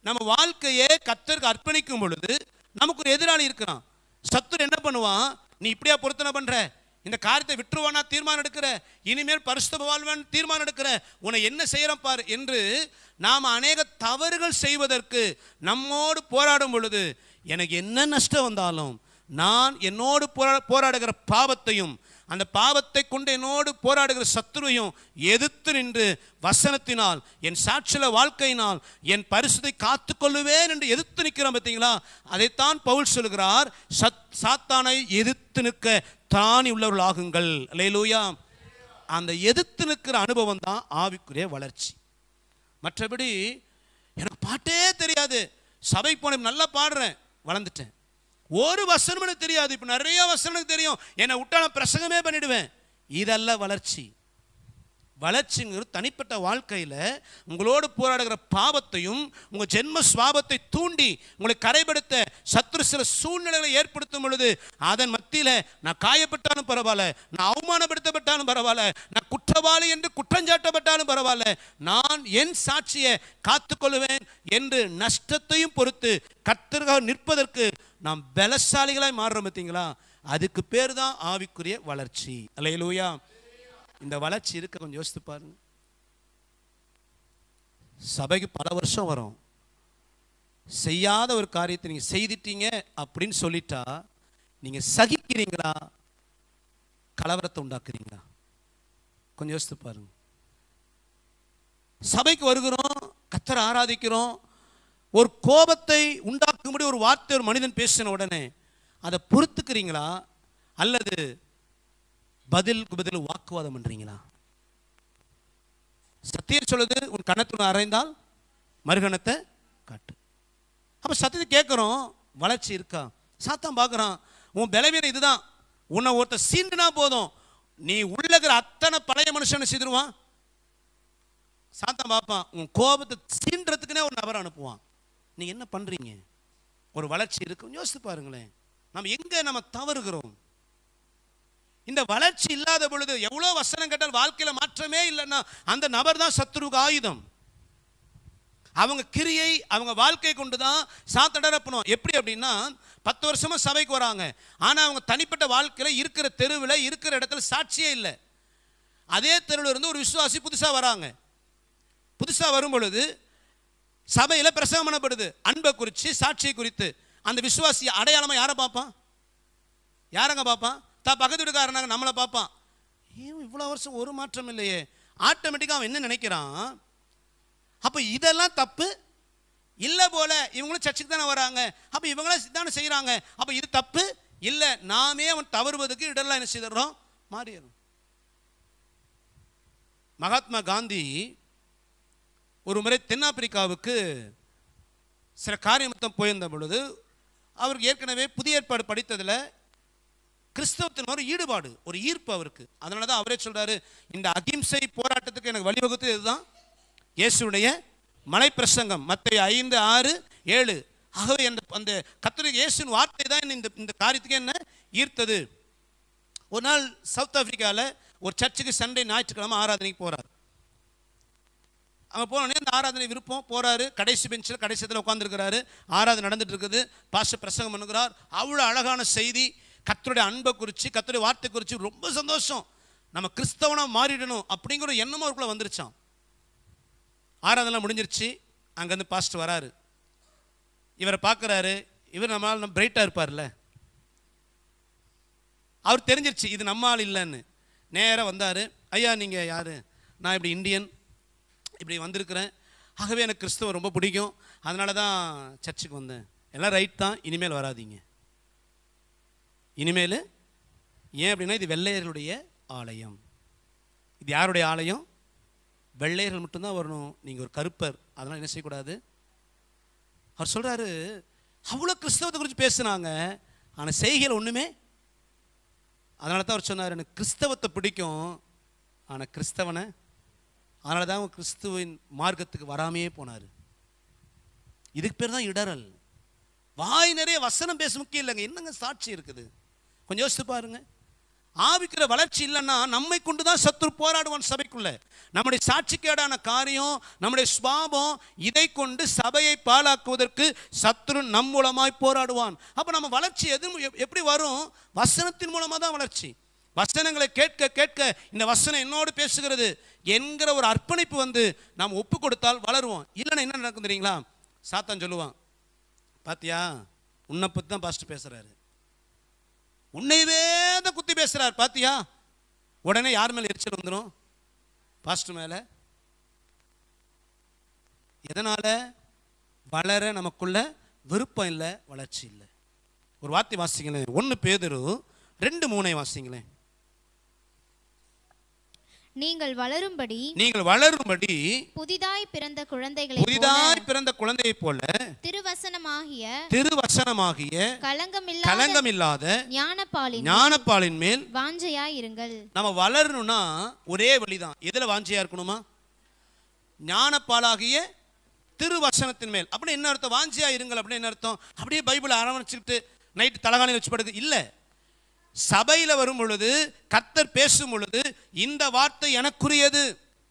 நம்ம வாழ்க்கையை கத்தருக்கு அர்ப்பணிக்கும் பொழுது நமக்கு ஒரு எதிராளி இருக்கிறான் சத்துரு என்ன பண்ணுவான் நீ இப்படியா பொருத்தனை பண்ற இந்த காரியத்தை விட்டுருவானா தீர்மானம் எடுக்கிற இனிமேல் பரிசுத்த வாழ்வான் தீர்மானம் எடுக்கிற உன்னை என்ன செய்யறோம் பார் என்று நாம் அநேக தவறுகள் செய்வதற்கு நம்மோடு போராடும் பொழுது எனக்கு என்ன நஷ்டம் வந்தாலும் நான் என்னோடு போரா போராடுகிற பாவத்தையும் அந்த பாவத்தை கொண்டு என்னோடு போராடுகிற சத்துருவையும் எதிர்த்து நின்று வசனத்தினால் என் சாட்சில வாழ்க்கையினால் என் பரிசுத்தை காத்துக்கொள்ளுவேன் என்று எதிர்த்து நிற்கிறோம் பார்த்தீங்களா அதைத்தான் பவுல் சொல்கிறார் சத் சாத்தானை எதிர்த்து நிற்க தானி உள்ளவர்கள் ஆகுங்கள் லேலூயா அந்த எதிர்த்து நிற்கிற அனுபவம் தான் ஆவிக்குரிய வளர்ச்சி மற்றபடி எனக்கு பாட்டே தெரியாது சபை போன நல்லா பாடுறேன் வளர்ந்துட்டேன் ஒரு வசனம் எனக்கு தெரியாது இப்போ நிறைய வசனம் எனக்கு தெரியும் என்னை விட்டா நான் பிரசங்கமே பண்ணிடுவேன் இதல்ல வளர்ச்சி வளர்ச்சிங்கிறது தனிப்பட்ட வாழ்க்கையில் உங்களோடு போராடுகிற பாவத்தையும் உங்கள் ஜென்ம சுவாபத்தை தூண்டி உங்களை கரைப்படுத்த சத்துரு சில சூழ்நிலைகளை ஏற்படுத்தும் பொழுது அதன் மத்தியில் நான் காயப்பட்டாலும் பரவாயில்ல நான் அவமானப்படுத்தப்பட்டாலும் பரவாயில்ல நான் குற்றவாளி என்று குற்றஞ்சாட்டப்பட்டாலும் பரவாயில்ல நான் என் சாட்சியை காத்துக்கொள்வேன் என்று நஷ்டத்தையும் பொறுத்து கத்தர்காக நிற்பதற்கு நாம் பலசாலிகளாய் மாறுறோம் பார்த்தீங்களா அதுக்கு பேர் தான் ஆவிக்குரிய வளர்ச்சி அல்லையிலூயா இந்த வளர்ச்சி இருக்க கொஞ்சம் யோசித்து பாருங்க சபைக்கு பல வருஷம் வரும் செய்யாத ஒரு காரியத்தை நீங்க செய்துட்டீங்க அப்படின்னு சொல்லிட்டா நீங்க சகிக்கிறீங்களா கலவரத்தை உண்டாக்குறீங்களா கொஞ்சம் யோசித்து பாருங்க சபைக்கு வருகிறோம் கத்தரை ஆராதிக்கிறோம் ஒரு கோபத்தை உண்டாக்கும்படி ஒரு வார்த்தை ஒரு மனிதன் பேசின உடனே அதை பொறுத்துக்கிறீங்களா அல்லது பதிலுக்கு பதில் வாக்குவாதம் பண்றீங்களா சத்தியம் சொல்லுது உன் கணத்துடன் அறைந்தால் மறுகணத்தை காட்டு அப்ப சத்தியத்தை கேட்குறோம் வளர்ச்சி இருக்கா சாத்தான் பார்க்குறான் உன் பலவீனம் இதுதான் உன்னை ஒருத்தர் சீண்டுனா போதும் நீ உள்ளகிற அத்தனை பழைய மனுஷனை செய்திருவான் சாத்தான் பார்ப்பான் உன் கோபத்தை சீன்றதுக்குனே ஒரு நபரை அனுப்புவான் நீ என்ன பண்றீங்க ஒரு வளர்ச்சி இருக்கு யோசித்து பாருங்களேன் நம்ம எங்க நம்ம தவறுகிறோம் இந்த வளர்ச்சி இல்லாத பொழுது எவ்வளோ வசனம் கேட்டால் வாழ்க்கையில மாற்றமே இல்லைன்னா அந்த நபர் தான் சத்துருவுக்கு ஆயுதம் அவங்க கிரியை அவங்க வாழ்க்கை கொண்டு தான் சாத்தடரப்பணும் எப்படி அப்படின்னா பத்து வருஷமா சபைக்கு வராங்க ஆனா அவங்க தனிப்பட்ட வாழ்க்கையில இருக்கிற தெருவில் இருக்கிற இடத்துல சாட்சியே இல்லை அதே தெருவில் இருந்து ஒரு விசுவாசி புதுசா வராங்க புதுசா வரும் பொழுது சபையில் பிரசவம் பண்ணப்படுது அன்பை குறித்து சாட்சியை குறித்து அந்த விசுவாசி அடையாளமா யாரை பார்ப்பான் யாரங்க பார்ப்பான் தான் பக்கத்து வீட்டுக்காரனாங்க நம்மளை பார்ப்பான் ஏன் இவ்வளோ வருஷம் ஒரு மாற்றம் இல்லையே ஆட்டோமேட்டிக்காக அவன் என்ன நினைக்கிறான் அப்போ இதெல்லாம் தப்பு இல்லை போல இவங்களும் சர்ச்சுக்கு தானே வராங்க அப்போ இவங்களும் தானே செய்கிறாங்க அப்போ இது தப்பு இல்லை நாமே அவன் தவறுவதற்கு இடெல்லாம் என்ன செய்துடுறோம் மாறிடுறோம் மகாத்மா காந்தி ஒரு முறை தென்னாப்பிரிக்காவுக்கு சில காரியமத்தம் போயிருந்த பொழுது அவருக்கு ஏற்கனவே புதிய ஏற்பாடு படித்ததில் கிறிஸ்தவத்தின் ஒரு ஈடுபாடு ஒரு ஈர்ப்பு அவருக்கு அதனால தான் அவரே சொல்றாரு இந்த அகிம்சை போராட்டத்துக்கு எனக்கு வழிவகுத்து இதுதான் இயேசுடைய மலை பிரசங்கம் மத்திய ஐந்து ஆறு ஏழு ஆகவே அந்த அந்த கத்தோலிக்க இயேசுவின் வார்த்தை தான் என்னை இந்த இந்த காரியத்துக்கு என்ன ஈர்த்தது ஒரு நாள் சவுத் ஆப்பிரிக்காவில் ஒரு சர்ச்சுக்கு சண்டே ஞாயிற்றுக்கிழமை ஆராதனைக்கு போறார் அங்கே போனோடனே அந்த ஆராதனை விருப்பம் போறாரு கடைசி பெஞ்சில் கடைசியத்தில் உட்காந்துருக்கிறாரு ஆராதனை நடந்துட்டு இருக்குது பாஸ்டர் பிரசங்கம் பண்ணுகிறார் அவ்வளோ அழகான செய்தி கத்தருடைய அன்பை குறித்து கத்தருடைய வார்த்தை குறித்து ரொம்ப சந்தோஷம் நம்ம கிறிஸ்தவனா மாறிடணும் அப்படிங்கிற ஒரு எண்ணமும் அவருக்குள்ள வந்துருச்சான் ஆராதனை முடிஞ்சிருச்சு அங்கேருந்து பாஸ்டர் வராரு இவரை பார்க்குறாரு இவர் நம்மளால் நம்ம பிரைட்டாக இருப்பார்ல அவர் தெரிஞ்சிருச்சு இது நம்ம ஆள் இல்லைன்னு நேராக வந்தார் ஐயா நீங்கள் யார் நான் இப்படி இந்தியன் இப்படி வந்திருக்கிறேன் ஆகவே எனக்கு கிறிஸ்துவ ரொம்ப பிடிக்கும் அதனால தான் சர்ச்சுக்கு வந்தேன் எல்லாம் ரைட் தான் இனிமேல் வராதீங்க இனிமேல் ஏன் அப்படின்னா இது வெள்ளையர்களுடைய ஆலயம் இது யாருடைய ஆலயம் வெள்ளையர்கள் மட்டும்தான் வரணும் நீங்கள் ஒரு கருப்பர் அதனால் என்ன செய்யக்கூடாது அவர் சொல்கிறாரு அவ்வளோ கிறிஸ்தவத்தை குறித்து பேசுனாங்க ஆனால் செய்கையில் ஒன்றுமே அதனால தான் அவர் சொன்னார் எனக்கு கிறிஸ்தவத்தை பிடிக்கும் ஆனால் கிறிஸ்தவனை அதனால தான் அவர் கிறிஸ்துவின் மார்க்கத்துக்கு வராமையே போனார் இதுக்கு பேர் தான் இடரல் வாய் நிறைய வசனம் பேச முக்கியம் இல்லைங்க என்னங்க சாட்சி இருக்குது கொஞ்சம் யோசித்து பாருங்க ஆவிக்கிற வளர்ச்சி இல்லைன்னா நம்மை கொண்டு தான் சத்துரு போராடுவான் சபைக்குள்ள நம்முடைய சாட்சிக்கேடான காரியம் நம்முடைய சுபாவம் இதை கொண்டு சபையை பாழாக்குவதற்கு சத்துரு நம் மூலமாய் போராடுவான் அப்போ நம்ம வளர்ச்சி எது எப்- எப்படி வரும் வசனத்தின் மூலமாக தான் வளர்ச்சி வசனங்களை கேட்க கேட்க இந்த வசனம் என்னோடு பேசுகிறது என்கிற ஒரு அர்ப்பணிப்பு வந்து நாம் ஒப்பு கொடுத்தால் வளருவோம் இல்லைன்னா என்ன நடக்கும் தெரியுங்களா சாத்தான் சொல்லுவான் பாத்தியா உன்னை பற்றி தான் பாஸ்டர் பேசுறாரு உன்னையவே தான் குத்தி பேசுறார் பாத்தியா உடனே யார் மேல எரிச்சல் வந்துடும் பாஸ்டர் மேல எதனால வளர நமக்குள்ள விருப்பம் இல்லை வளர்ச்சி இல்லை ஒரு வார்த்தை வாசிங்களேன் ஒன்று பேதுரு ரெண்டு மூணை வாசிங்களேன் நீங்கள் வளரும்படி நீங்கள் வளரும்படி புதிதாய் பிறந்த குழந்தைகளை புதிதாய் பிறந்த குழந்தையைப் போல திருவசனமாகிய திருவசனமாகிய களங்கமில்லாத களங்கமில்லாத ஞானப்பாலின் ஞானப்பாலின் மேல் வாஞ்சையாய் இருங்கள் நம்ம வளரணும்னா ஒரே வழிதான் எதுல வாஞ்சியா இருக்கணுமா ஞானப்பாலாகிய திருவசனத்தின் மேல் அப்படி என்ன அர்த்தம் வாஞ்சியா இருங்கள் அப்படின்னு என்ன அர்த்தம் அப்படியே பைபிளை அரவணைச்சுக்கிட்டு நைட்டு தலகாணி வச்சு படுக்கு இல்லை சபையில வரும் பொழுது கர்த்தர் பேசும் பொழுது இந்த வார்த்தை எனக்குரியது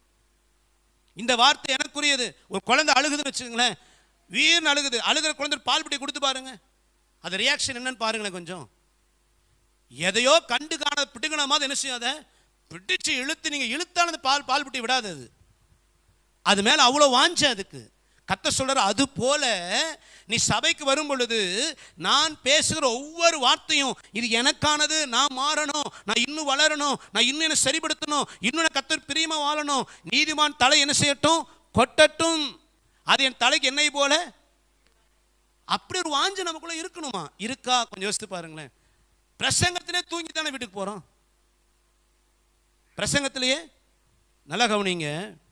இந்த வார்த்தை எனக்குரியது ஒரு குழந்தை அழுகுதுன்னு வச்சுக்கோங்களேன் வீர்னு அழுகுது அழுகிற குழந்தை பால் பிடி கொடுத்து பாருங்க அது ரியாக்ஷன் என்னன்னு பாருங்களேன் கொஞ்சம் எதையோ கண்டு காண பிடுங்கின மாதிரி என்ன செய்யும் அதை பிடிச்சு இழுத்து நீங்க இழுத்தாலும் அந்த பால் பால் புட்டி விடாது அது அது மேல அவ்வளோ வாஞ்ச அதுக்கு கத்த சொல்றாரு அது போல நீ சபைக்கு வரும் பொழுது நான் பேசுகிற ஒவ்வொரு வார்த்தையும் இது எனக்கானது நான் மாறணும் நான் இன்னும் வளரணும் நான் இன்னும் என்ன சரிப்படுத்தணும் இன்னும் நான் கத்தர் பிரியமா வாழணும் நீதிமான் தலை என்ன செய்யட்டும் கொட்டட்டும் அது என் தலைக்கு என்னை போல அப்படி ஒரு வாஞ்சை நமக்குள்ள இருக்கணுமா இருக்கா கொஞ்சம் யோசித்து பாருங்களேன் பிரசங்கத்திலே தூங்கி தானே வீட்டுக்கு போறோம் பிரசங்கத்திலேயே நல்லா கவனிங்க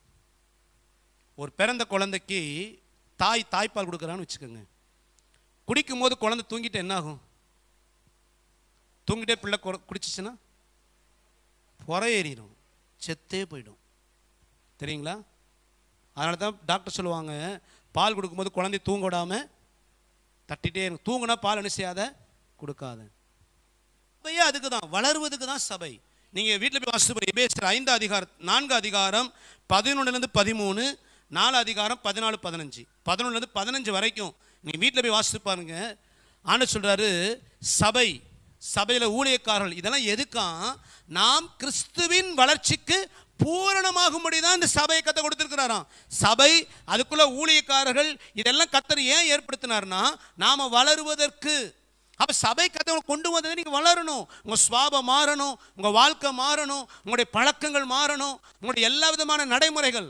ஒரு பிறந்த குழந்தைக்கு தாய் தாய்ப்பால் கொடுக்குறான்னு வச்சுக்கோங்க குடிக்கும் போது குழந்தை தூங்கிட்டு என்ன ஆகும் தூங்கிட்டே பிள்ளை குற- குடிச்சிச்சுன்னா புற ஏறிடும் செத்தே போயிடும் தெரியுங்களா அதனால தான் டாக்டர் சொல்லுவாங்க பால் கொடுக்கும்போது குழந்தை தூங்க விடாம தட்டிட்டே இருக்கும் தூங்குனா பால் என்ன செய்யாத கொடுக்காத சபையே அதுக்கு தான் வளருவதுக்கு தான் சபை நீங்க வீட்டில் போய் வாசித்து எபேசர் ஐந்து அதிகாரம் நான்கு அதிகாரம் பதினொன்றுலேருந்து பதிமூணு நாலு அதிகாரம் பதினாலு பதினஞ்சு பதினொன்றுலேருந்து பதினஞ்சு வரைக்கும் நீங்க வீட்டில் போய் வாசித்து பாருங்க ஆண்டு சொல்றாரு சபை சபையில் ஊழியக்காரர்கள் இதெல்லாம் எதுக்காம் நாம் கிறிஸ்துவின் வளர்ச்சிக்கு பூரணமாகும்படி தான் இந்த சபையை கத்த கொடுத்திருக்கிறாராம் சபை அதுக்குள்ள ஊழியக்காரர்கள் இதெல்லாம் கத்தர் ஏன் ஏற்படுத்தினார்னா நாம வளருவதற்கு அப்ப சபை கதை கொண்டு வந்ததை நீங்க வளரணும் உங்க சுவாபம் மாறணும் உங்க வாழ்க்கை மாறணும் உங்களுடைய பழக்கங்கள் மாறணும் உங்களுடைய எல்லா விதமான நடைமுறைகள்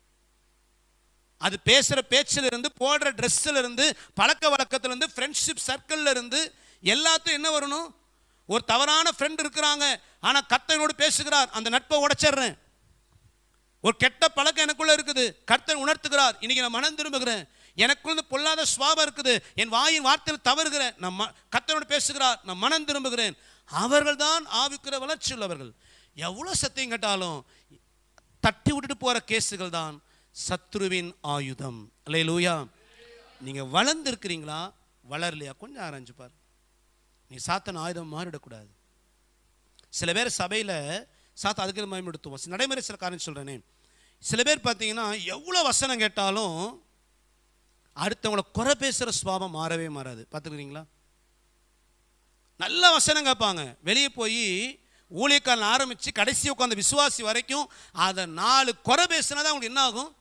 அது பேசுற பேச்சில் இருந்து போடுற ட்ரெஸ்ஸில் இருந்து பழக்க வழக்கத்துல இருந்து ஃப்ரெண்ட்ஷிப் சர்க்கிள்ல இருந்து எல்லாத்தையும் என்ன வரணும் ஒரு தவறான ஃப்ரெண்ட் இருக்கிறாங்க ஆனா கர்த்தனோடு பேசுகிறார் அந்த நட்பை உடைச்சிடுறேன் ஒரு கெட்ட பழக்கம் எனக்குள்ள இருக்குது கர்த்தர் உணர்த்துகிறார் இன்னைக்கு நான் மனம் திரும்புகிறேன் எனக்குள்ள இந்த பொல்லாத சுவாபம் இருக்குது என் வாயின் வார்த்தையில் தவறுகிறேன் நான் ம- கர்த்தரோடு பேசுகிறார் நான் மனம் திரும்புகிறேன் அவர்கள் தான் ஆவிக்கிற வளர்ச்சி உள்ளவர்கள் எவ்வளோ சத்தியம் கேட்டாலும் தட்டி விட்டுட்டு போற கேஸுகள் தான் சத்ருவின் ஆயுதம் அல்லேலூயா நீங்க வளர்ந்துருக்கிறீங்களா வளரலையா கொஞ்சம் ஆராய்ஞ்சு பாரு நீ சாத்தன் ஆயுதம் மாறிடக்கூடாது சில பேர் சபையில் சாத்த அதுக்கு பயன்படுத்துவோம் சில நடைமுறை சில காரணம் சொல்கிறேனே சில பேர் பார்த்தீங்கன்னா எவ்வளோ வசனம் கேட்டாலும் அடுத்தவங்கள குறை பேசுகிற சுபாவம் மாறவே மாறாது பார்த்துக்கிறீங்களா நல்ல வசனம் கேட்பாங்க வெளியே போய் ஊழியக்காரன் ஆரம்பித்து கடைசி உட்காந்த விசுவாசி வரைக்கும் அதை நாலு குறை பேசுனா தான் அவங்களுக்கு என்ன ஆகும்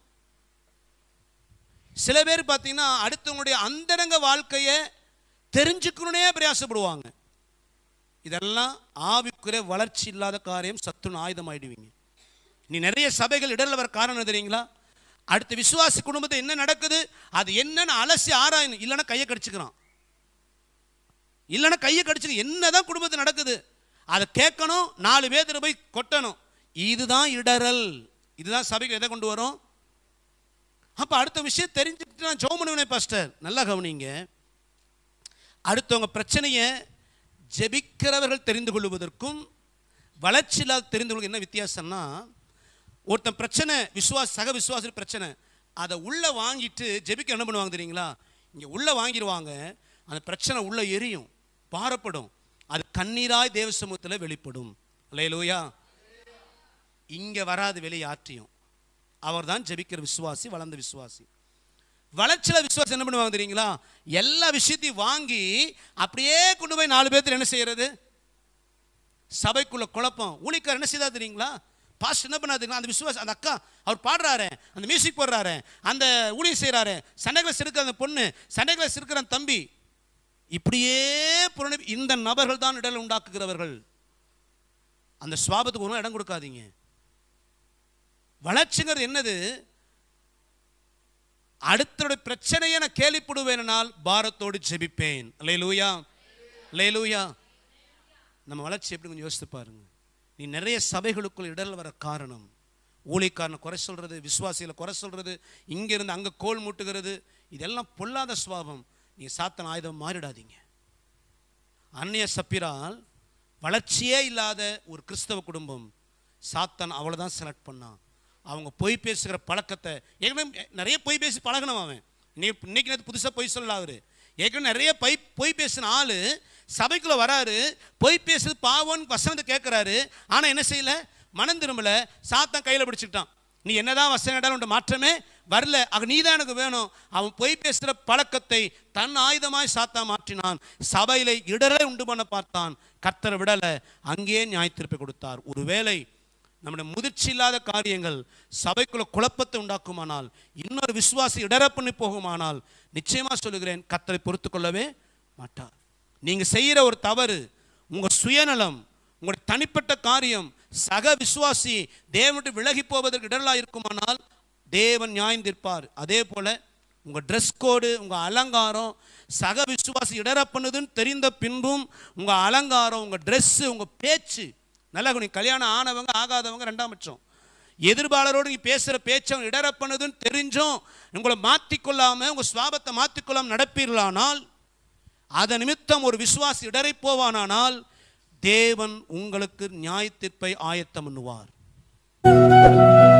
சில பேர் பார்த்தீங்கன்னா அடுத்தவங்களுடைய அந்தரங்க வாழ்க்கையை தெரிஞ்சுக்கணுன்னே பிரயாசப்படுவாங்க இதெல்லாம் ஆவிக்குரிய வளர்ச்சி இல்லாத காரியம் சத்துணு ஆயுதம் ஆயிடுவீங்க நீ நிறைய சபைகள் இடர்ல வர காரணம் என்ன தெரியுங்களா அடுத்த விசுவாசி குடும்பத்தை என்ன நடக்குது அது என்னன்னு அலசி ஆராயணும் இல்லைன்னா கையை கடிச்சுக்கிறான் இல்லைன்னா கையை கடிச்சுக்க என்னதான் குடும்பத்தில் நடக்குது அதை கேட்கணும் நாலு பேர்த்துல போய் கொட்டணும் இதுதான் இடரல் இதுதான் சபைக்கு எதை கொண்டு வரும் அப்போ அடுத்த விஷயம் தெரிஞ்சுக்கிட்டு நான் ஜோம் பண்ணுவேன் பாஸ்டர் நல்லா கவனிங்க அடுத்தவங்க பிரச்சனையை ஜெபிக்கிறவர்கள் தெரிந்து கொள்வதற்கும் வளர்ச்சி இல்லாத தெரிந்து கொள்வது என்ன வித்தியாசம்னா ஒருத்தன் பிரச்சனை விசுவாச சக விசுவாசி பிரச்சனை அதை உள்ளே வாங்கிட்டு ஜெபிக்க என்ன பண்ணுவாங்க தெரியுங்களா இங்கே உள்ளே வாங்கிடுவாங்க அந்த பிரச்சனை உள்ளே எரியும் பாரப்படும் அது கண்ணீராய் தேவ சமூகத்தில் வெளிப்படும் அல்லேலூயா இங்க வராது வெளியே ஆற்றியும் அவர் தான் ஜெபிக்கிற விசுவாசி வளர்ந்த விசுவாசி வளர்ச்சியில விசுவாசி என்ன பண்ணுவாங்க தெரியுங்களா எல்லா விஷயத்தையும் வாங்கி அப்படியே கொண்டு போய் நாலு பேர்த்துல என்ன செய்யறது சபைக்குள்ள குழப்பம் ஊழிக்கார் என்ன செய்தா தெரியுங்களா பாஸ்ட் என்ன பண்ணாதுங்களா அந்த விசுவாசம் அந்த அக்கா அவர் பாடுறாரு அந்த மியூசிக் போடுறாரு அந்த ஊழியம் செய்கிறாரு சண்டை கிளாஸ் இருக்கிற அந்த பொண்ணு சண்டை கிளாஸ் இருக்கிற அந்த தம்பி இப்படியே புரணி இந்த நபர்கள் தான் இடல் உண்டாக்குகிறவர்கள் அந்த சுவாபத்துக்கு ஒன்றும் இடம் கொடுக்காதீங்க வளர்ச்சிங்கிறது என்னது அடுத்தோட பிரச்சனையை நான் கேள்விப்படுவேனால் பாரத்தோடு ஜெபிப்பேன் லேலூயா லேலூயா நம்ம வளர்ச்சி எப்படி கொஞ்சம் யோசித்து பாருங்க நீ நிறைய சபைகளுக்குள் இடல் வர காரணம் ஊழிக்காரனை குறை சொல்றது விசுவாசிகளை குறை சொல்றது இங்கிருந்து அங்கே கோல் மூட்டுகிறது இதெல்லாம் பொல்லாத சுவாபம் நீ சாத்தன் ஆயுதம் மாறிடாதீங்க அந்நிய சப்பிரால் வளர்ச்சியே இல்லாத ஒரு கிறிஸ்தவ குடும்பம் சாத்தான் அவளை தான் செலக்ட் பண்ணான் அவங்க பொய் பேசுகிற பழக்கத்தை ஏற்கனவே நிறைய பொய் பேசி பழகினவன் அவன் நீ இன்னைக்கு நேற்று புதுசாக பொய் சொல்லல அவரு ஏற்கனவே நிறைய பொய் பொய் பேசின ஆளு சபைக்குள்ள வராரு பொய் பேசுறது பாவம்னு வசனத்தை கேட்குறாரு ஆனால் என்ன செய்யல மனம் திரும்பல சாத்தான் கையில் பிடிச்சிக்கிட்டான் நீ என்னதான் வசனம் கேட்டாலும் உன்ட மாற்றமே வரல ஆக நீ தான் எனக்கு வேணும் அவன் பொய் பேசுகிற பழக்கத்தை தன் ஆயுதமாய் சாத்தா மாற்றினான் சபையில இடரை உண்டு பண்ண பார்த்தான் கர்த்தரை விடல அங்கேயே நியாயத்தீர்ப்பை கொடுத்தார் ஒருவேளை நம்முடைய முதிர்ச்சி இல்லாத காரியங்கள் சபைக்குள்ள குழப்பத்தை உண்டாக்குமானால் இன்னொரு விசுவாசி இடர பண்ணி போகுமானால் நிச்சயமா சொல்லுகிறேன் கர்த்தரை பொறுத்து கொள்ளவே மாட்டார் நீங்க செய்யற ஒரு தவறு உங்க சுயநலம் உங்களுடைய தனிப்பட்ட காரியம் சக விசுவாசி தேவனுடைய விலகி போவதற்கு இடரலா இருக்குமானால் தேவன் நியாயம் தீர்ப்பார் அதே போல உங்க ட்ரெஸ் கோடு உங்க அலங்காரம் சக விசுவாசி இடர பண்ணுதுன்னு தெரிந்த பின்பும் உங்க அலங்காரம் உங்க Dress உங்க பேச்சு நல்லா நீ கல்யாணம் ஆனவங்க ஆகாதவங்க ரெண்டாம் பட்சம் எதிர்பாளரோடு நீ பேசுகிற பேச்சம் இடர பண்ணுதுன்னு தெரிஞ்சும் உங்களை மாற்றிக்கொள்ளாம உங்க சுவாபத்தை மாற்றிக்கொள்ளாம நடப்பீர்களானால் அதன் நிமித்தம் ஒரு விசுவாசி இடரை போவானானால் தேவன் உங்களுக்கு நியாயத்தீர்ப்பை ஆயத்தம் பண்ணுவார்